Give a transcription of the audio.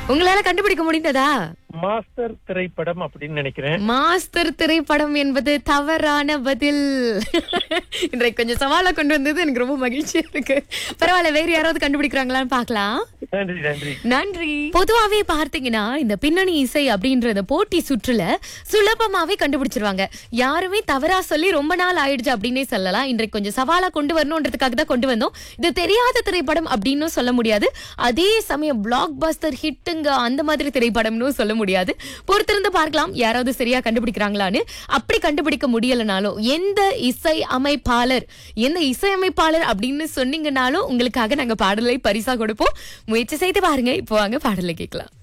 உங்களால கண்டுபிடிக்க முடிந்ததா மாஸ்டர் திரைப்படம் அப்படின்னு நினைக்கிறேன் மாஸ்டர் திரைப்படம் என்பது தவறான பதில் இன்றைக்கு கொஞ்சம் சவாலா கொண்டு வந்தது எனக்கு ரொம்ப மகிழ்ச்சியா இருக்கு பரவாயில்ல வேற யாராவது கண்டுபிடிக்கிறாங்களான்னு பார்க்கலாம் நன்றி நன்றி நன்றி பொதுவாவே பார்த்தீங்கன்னா இந்த பின்னணி இசை அப்படின்ற இந்த போட்டி சுற்றுல சுலபமாவே கண்டுபிடிச்சிருவாங்க யாருமே தவறா சொல்லி ரொம்ப நாள் ஆயிடுச்சு அப்படின்னே சொல்லலாம் இன்றைக்கு கொஞ்சம் சவாலா கொண்டு வரணும்ன்றதுக்காக தான் கொண்டு வந்தோம் இது தெரியாத திரைப்படம் அப்படின்னு சொல்ல முடியாது அதே சமயம் பிளாக் பஸ்டர் ஹிட்டுங்க அந்த மாதிரி திரைப்படம்னு சொல்ல முடியாது பொறுத்திருந்து பார்க்கலாம் யாராவது சரியா கண்டுபிடிக்கிறாங்களான்னு அப்படி கண்டுபிடிக்க முடியலனாலும் எந்த இசை அமைப்பாளர் எந்த இசை அமைப்பாளர் அப்படின்னு சொன்னீங்கனாலும் உங்களுக்காக நாங்க பாடலை பரிசா கொடுப்போம் முயற்சி செய்து பாருங்க இப்போ வாங்க பாடலை கேட்கலாம்